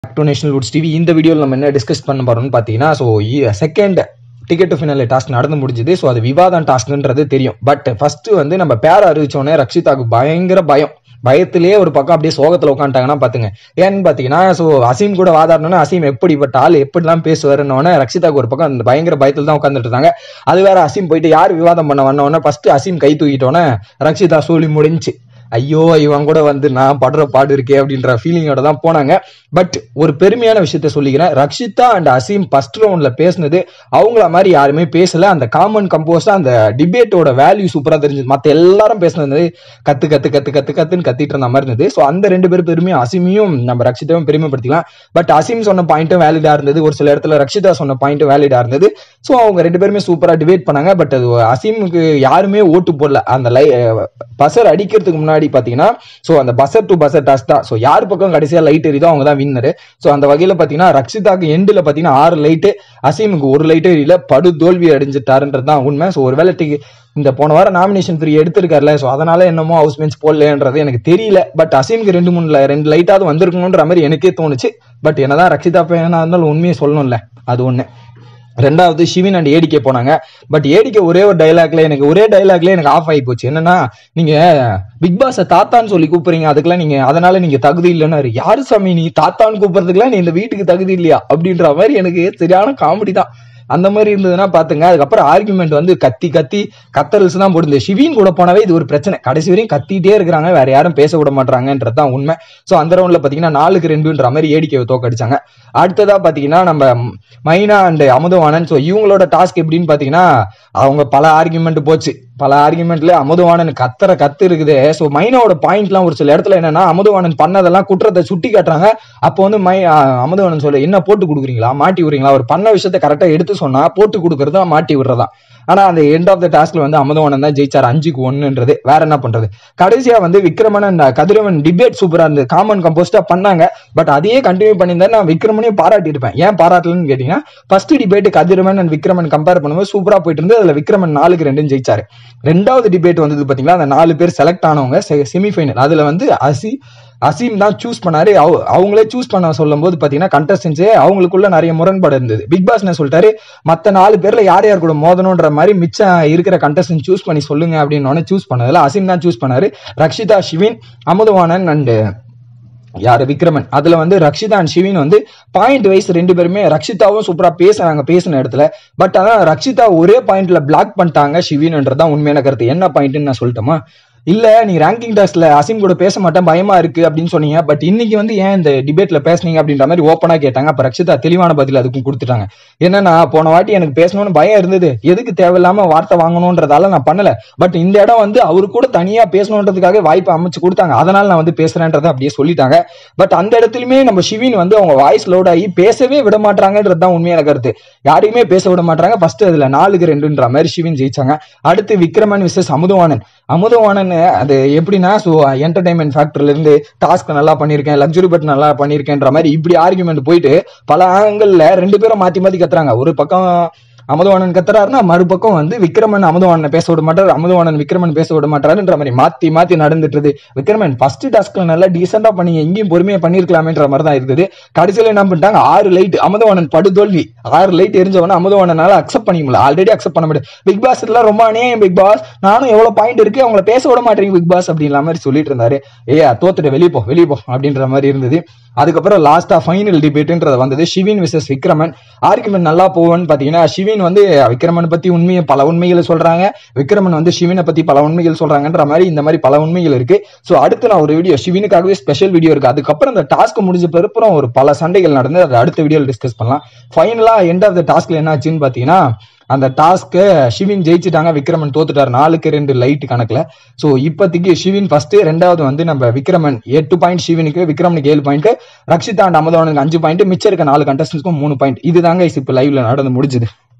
to national Woods TV இந்த வீடியோவில் நம்ம என்ன டிஸ்கஸ் பண்ண போறோம்னு பார்த்தீங்கன்னா so second ticket to finale task நடந்து முடிஞ்சுது ஸோ அது விவாதம் டாஸ்க்ன்றது தெரியும் பட் ஃபர்ஸ்ட் வந்து நம்ம பேர் அறிவிச்சோடனே ரக்ஷிதாக்கு பயங்கர பயம் பயத்திலேயே ஒரு பக்கம் அப்படியே சோகத்தில் உட்காந்துட்டாங்கன்னா பாத்துங்க ஏன்னு பார்த்தீங்கன்னா ஸோ அசீம் கூட வாதாடணும்னா அசீம் எப்படிப்பட்ட ஆள் எப்படிலாம் பேசுவாருன்னு ரக்ஷிதாக்கு ஒரு பக்கம் அந்த பயங்கர பயத்தில் தான் உட்காந்துட்டு இருந்தாங்க அது வேற அசீம் போயிட்டு யார் விவாதம் பண்ண வந்தோடனே ஃபர்ஸ்ட் அசீம் கை தூக்கிட்டோன்னே ரக்ஷிதா சொல்லி முடிஞ்சு ஐயோ இவன் கூட வந்து நான் படுற பாடு இருக்கே அப்படின்ற ஃபீலிங்கோட தான் போனாங்க பட் ஒரு பெருமையான விஷயத்த சொல்லிக்கிறேன் ரக்ஷிதா அண்ட் அசீம் ஃபர்ஸ்ட் ரவுண்ட்ல பேசுனது அவங்கள மாதிரி யாருமே பேசல அந்த காமன் கம்போஸ்டா அந்த டிபேட்டோட வேல்யூ சூப்பரா தெரிஞ்சது மத்த எல்லாரும் பேசுனது கத்து கத்து கத்து கத்து கத்துன்னு கத்திட்டு இருந்த மாதிரி இருந்தது ஸோ அந்த ரெண்டு பேரும் பெருமையும் அசீமையும் நம்ம ரக்ஷிதாவும் பெருமைப்படுத்திக்கலாம் பட் அசீம் சொன்ன பாயிண்ட்டும் வேலிடா இருந்தது ஒரு சில இடத்துல ரக்ஷிதா சொன்ன பாயிண்ட்டும் வேலிடா இருந்தது ஸோ அவங்க ரெண்டு பேருமே சூப்பரா டிபேட் பண்ணாங்க பட் அது அசீமுக்கு யாருமே ஓட்டு போடல அந்த லை பசர் அடிக்கிறதுக்கு முன்னாடி பாத்தீங்கன்னா ஸோ அந்த பசர் டு பசர் டாஸ் தான் ஸோ யார் பக்கம் கடைசியா லைட் எரியுதோ அவங்க தான் வின்னர் ஸோ அந்த வகையில பாத்தீங்கன்னா ரக்ஷிதாக்கு எண்டில் பாத்தீங்கன்னா ஆறு லைட்டு அசீமுக்கு ஒரு லைட்டு எரியல படு தோல்வி அடைஞ்சிட்டாருன்றது தான் உண்மை ஸோ ஒருவேளை டிக்கெட் இந்த போன வாரம் நாமினேஷன் ஃப்ரீ எடுத்திருக்காருல ஸோ அதனால என்னமோ ஹவுஸ் பெஞ்ச் போடலன்றது எனக்கு தெரியல பட் அசீமுக்கு ரெண்டு மூணு ரெண்டு லைட்டாவது வந்திருக்கணுன்ற மாதிரி எனக்கே தோணுச்சு பட் என்னதான் ரக்ஷிதா பையனா இருந்தாலும் உண்மையை சொல்லணும்ல அது ஒண்ணு ரெண்டாவது சிவின் அண்ட் ஏடிக்கே போனாங்க பட் ஏடிக்கே ஒரே ஒரு டைலாக்ல எனக்கு ஒரே டைலாக்ல எனக்கு ஆஃப் ஆகி போச்சு என்னன்னா நீங்க பிக் பாஸ தாத்தான்னு சொல்லி கூப்பிடுறீங்க அதுக்கெல்லாம் நீங்க அதனால நீங்க தகுதி இல்லைன்னு யாரு சாமி நீ தாத்தான்னு கூப்பிடுறதுக்குலாம் நீ இந்த வீட்டுக்கு தகுதி இல்லையா அப்படின்ற மாதிரி எனக்கு சரியான காமெடி தான் அந்த மாதிரி இருந்ததுன்னா பாத்துங்க அதுக்கப்புறம் ஆர்குமெண்ட் வந்து கத்தி கத்தி கத்தரல்ஸ் தான் போடுது ஷிவின் கூட போனவே இது ஒரு பிரச்சனை கடைசி வரையும் கத்திட்டே இருக்கிறாங்க வேற யாரும் பேச விட மாட்டாங்கன்றது தான் உண்மை ஸோ அந்த ரவுண்ட்ல பாத்தீங்கன்னா நாலுக்கு ரெண்டுன்ற மாதிரி ஏடிக்கையை தோக்கடிச்சாங்க அடுத்ததா பாத்தீங்கன்னா நம்ம மைனா அண்ட் அமுதவானன் ஸோ இவங்களோட டாஸ்க் எப்படின்னு பாத்தீங்கன்னா அவங்க பல ஆர்குமெண்ட் போச்சு பல ஆர்குமெண்ட்ல அமுதவாணன் கத்துற கத்து இருக்குது ஸோ மைனாவோட பாயிண்ட்லாம் ஒரு சில இடத்துல என்னன்னா அமுதவாணன் பண்ணதெல்லாம் குற்றத்தை சுட்டி காட்டுறாங்க அப்போ வந்து மை அமுதவாணன் சொல்ல என்ன போட்டு கொடுக்குறீங்களா மாட்டி விடுறீங்களா அவர் பண்ண விஷயத்த கரெக்டா எடுத்து சொன்னா போட்டு கொடுக்கறதா மாட்டி விடுறதா ஆனா அந்த எண்ட் ஆஃப் த டாஸ்க்ல வந்து அமுதவாணன் தான் ஜெயிச்சார் அஞ்சுக்கு ஒன்னுன்றது வேற என்ன பண்றது கடைசியா வந்து விக்ரமன் அண்ட் கதிரவன் டிபேட் சூப்பரா இருந்தது காமன் கம்போஸ்டா பண்ணாங்க பட் அதையே கண்டினியூ பண்ணியிருந்தா நான் விக்ரமனையும் பாராட்டி இருப்பேன் ஏன் பாராட்டலன்னு கேட்டீங்கன்னா first debate Kathiravan and Vikraman compare பண்ணும்போது சூப்பரா போயிட்டு இருந்து அதுல விக்ரமன் நாலுக்கு ரெண்டும் ஜெயிச்சாரு ரெண்டாவது டிபேட் வந்தது பாத்தீங்களா அந்த நாலு பேர் செலக்ட் ஆனவங்க செமிஃபைனல் அதுல வந்து அசி அசீம் தான் சூஸ் பண்ணாரு அவங்களே சூஸ் பண்ண சொல்லும் போது பாத்தீங்கன்னா கண்டஸ்டன்ஸே அவங்களுக்குள்ள நிறைய முரண்பாடு இருந்தது பிக் பாஸ் என்ன சொல்லிட்டாரு மத்த நாலு பேர்ல யார் யார் கூட மோதணுன்ற மாதிரி மிச்சம் இருக்கிற கண்டஸ்டன்ட் சூஸ் பண்ணி சொல்லுங்க அப்படின்னு சூஸ் பண்ணதுல அசீம் தான் சூஸ் பண்ணாரு ரக்ஷிதா ஷிவின் அமுதவானன் அண்ட் யாரு விக்ரமன் அதுல வந்து ரக்ஷிதா அண்ட் ஷிவின் வந்து பாயிண்ட் வைஸ் ரெண்டு பேருமே ரக்ஷிதாவும் சூப்பரா பேசுறாங்க பேசின இடத்துல பட் ஆனா ரக்ஷிதா ஒரே பாயிண்ட்ல பிளாக் பண்ணிட்டாங்க ஷிவின்ன்றதான் உண்மையான கருத்து என்ன பாயிண்ட்னு நான் சொல்லட்டுமா இல்ல நீ ரேங்கிங் டாஸ்க்ல அசீம் கூட பேச மாட்டேன் பயமா இருக்கு அப்படின்னு சொன்னீங்க பட் இன்னைக்கு வந்து ஏன் இந்த டிபேட்ல பேசுனீங்க அப்படின்ற மாதிரி ஓப்பனா கேட்டாங்க அப்ப ரக்ஷிதா தெளிவான பதில் அதுக்கும் கொடுத்துட்டாங்க என்னன்னா போன வாட்டி எனக்கு பேசணும்னு பயம் இருந்தது எதுக்கு தேவையில்லாம வார்த்தை வாங்கணும்ன்றதால நான் பண்ணல பட் இந்த இடம் வந்து அவரு கூட தனியா பேசணுன்றதுக்காக வாய்ப்பு அமைச்சு கொடுத்தாங்க அதனால நான் வந்து பேசுறேன்றதை அப்படியே சொல்லிட்டாங்க பட் அந்த இடத்துலயுமே நம்ம ஷிவின் வந்து அவங்க வாய்ஸ் லோட் ஆகி பேசவே விட மாட்டாங்கன்றது தான் உண்மையான கருத்து யாரையுமே பேச விட மாட்டாங்க ஃபர்ஸ்ட் அதுல நாலுக்கு ரெண்டுன்ற மாதிரி ஷிவின் ஜெயிச்சாங்க அடுத்து விக்ரமன் விசஸ் அமுதவானன் அமுதவானன் அது எப்படின்னா ஸோ என்டர்டைன்மெண்ட் ஃபேக்டர்ல இருந்து டாஸ்க் நல்லா பண்ணியிருக்கேன் லக்ஸுரி பட் நல்லா பண்ணியிருக்கேன்ற மாதிரி இப்படி ஆர்குமெண்ட் போயிட்டு பல ஆங்கிள் ரெண்டு பேரும் மாத்தி மாத்தி கத்துறாங்க ஒரு பக்கம் அமுதவாணன் கத்துறாருன்னா மறுபக்கம் வந்து விக்ரமன் அமுதவாணனை பேச விட மாட்டாரு அமுதவாணன் விக்ரமன் பேச விட மாட்டாருன்ற மாதிரி மாத்தி மாத்தி நடந்துட்டு விக்ரமன் ஃபர்ஸ்ட் டாஸ்க்ல நல்லா டீசெண்டா பண்ணி எங்கேயும் பொறுமையா பண்ணிருக்கலாமேன்ற மாதிரி தான் இருந்தது கடைசியில என்ன பண்ணிட்டாங்க ஆறு லைட் அமுதவாணன் படுதோல்வி ஆறு லைட் எரிஞ்சவன அமுதவாணனால அக்செப்ட் பண்ணிக்க முடியல ஆல்ரெடி அக்செப்ட் பண்ண முடியாது பிக் பாஸ் எல்லாம் ரொம்ப அநியாயம் பிக் பாஸ் நானும் எவ்வளவு பாயிண்ட் இருக்கு அவங்கள பேச விட மாட்டேங்க பிக் பாஸ் அப்படின்ற மாதிரி சொல்லிட்டு இருந்தாரு ஏ தோத்துட்டு வெளியே போ வெளியே போ அப்படின்ற மாதிரி இருந்தது அதுக்கப்புறம் லாஸ்டா ஃபைனல் டிபேட்ன்றது வந்தது ஷிவின் விசஸ் விக்ரமன் ஆர்குமெண்ட் நல்லா போவோன்னு பாத்தீங்கன்னா ஷிவின் வந்து விக்ரமன் பத்தி உண்மையை பல உண்மைகளை சொல்றாங்க விக்ரமன் வந்து ஷிவினை பத்தி பல உண்மைகள் சொல்றாங்கன்ற மாதிரி இந்த மாதிரி பல உண்மைகள் இருக்கு ஸோ அடுத்து நான் ஒரு வீடியோ ஷிவினுக்காகவே ஸ்பெஷல் வீடியோ இருக்கு அதுக்கப்புறம் அந்த டாஸ்க் முடிஞ்ச பிறப்புறம் ஒரு பல சண்டைகள் நடந்து அதை அடுத்த வீடியோவில் டிஸ்கஸ் பண்ணலாம் ஃபைனலா எண்ட் ஆஃப் த டாஸ்க்ல என்ன ஆச்சுன்னு பாத்தீங்கன்னா அந்த டாஸ்க்கு ஷிவின் ஜெயிச்சுட்டாங்க விக்ரமன் தோத்துட்டார் நாலுக்கு ரெண்டு லைட் கணக்குல ஸோ இப்போதைக்கு ஷிவின் ஃபர்ஸ்ட் ரெண்டாவது வந்து நம்ம விக்ரமன் எட்டு பாயிண்ட் ஷிவினுக்கு விக்ரமனுக்கு ஏழு பாயிண்ட் ரக்ஷிதா அண்ட் அமதவனுக்கு அஞ்சு பாயிண்ட் மிச்சம் இருக்க நாலு கண்டஸ்டன்ஸ்க்கும் மூணு பாயிண்ட் இதுதாங்க இப்போ லைவ்ல நடந்து முடிஞ்சது